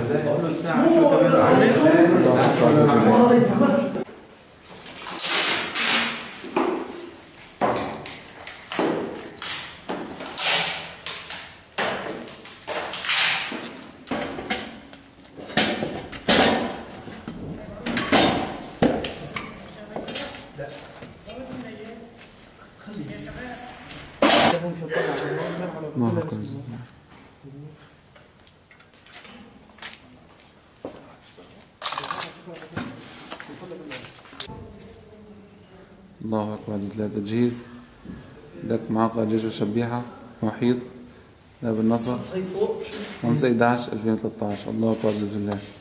بقول له الساعه 10 تمام الله أكبر الله أكبر عز الله تجهيز لك معاقة جيش وشبيحة محيط باب النصر 5 11 2013 الله أكبر عز الله